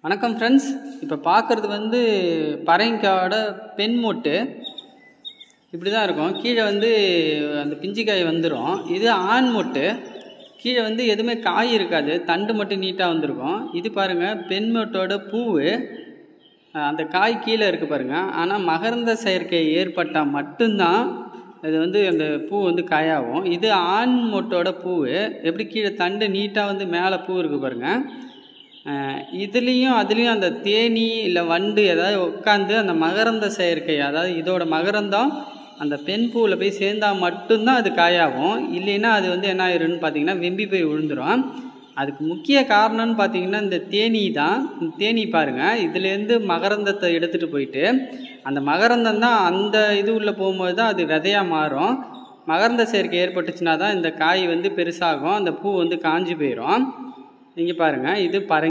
வணக்கம் ஃப்ரெண்ட்ஸ் இப்போ பார்க்குறது வந்து பரங்கிக்காயோட பெண் மொட்டு இப்படி தான் இருக்கும் கீழே வந்து அந்த பிஞ்சிக்காய் வந்துடும் இது ஆண் மொட்டு கீழே வந்து எதுவுமே காய் இருக்காது தண்டு மட்டும் நீட்டாக வந்திருக்கும் இது பாருங்கள் பெண் மொட்டோட பூவு அஹ் அந்த காய் கீழே இருக்குது பாருங்கள் ஆனால் மகரந்த செயற்கை ஏற்பட்டால் மட்டும்தான் இது வந்து அந்த பூ வந்து காயாகும் இது ஆண் மொட்டோட பூவு எப்படி கீழே தண்டு நீட்டாக வந்து மேலே பூ இருக்குது பாருங்கள் அஹ் இதுலேயும் அதுலேயும் அந்த தேனி இல்லை வண்டு ஏதாவது உட்காந்து அந்த மகரந்த செயற்கை அதாவது இதோட மகரந்தம் அந்த பெண் பூவில் போய் சேர்ந்தால் மட்டும்தான் அது காயாகும் இல்லைன்னா அது வந்து என்ன ஆயிருன்னு பார்த்தீங்கன்னா வெம்பி போய் விழுந்துடும் அதுக்கு முக்கிய காரணம்னு பார்த்தீங்கன்னா இந்த தேனீ தான் இந்த தேனீ பாருங்கள் இதுலேருந்து மகரந்தத்தை எடுத்துகிட்டு போயிட்டு அந்த மகரந்தம் தான் அந்த இது உள்ளே போகும்போது தான் அது விதையாக மாறும் மகரந்த சேர்க்கை ஏற்பட்டுச்சுன்னா தான் இந்த காய் வந்து பெருசாகும் அந்த பூ வந்து காஞ்சி போயிடும் இங்கே பாருங்கள் இது பரங்கி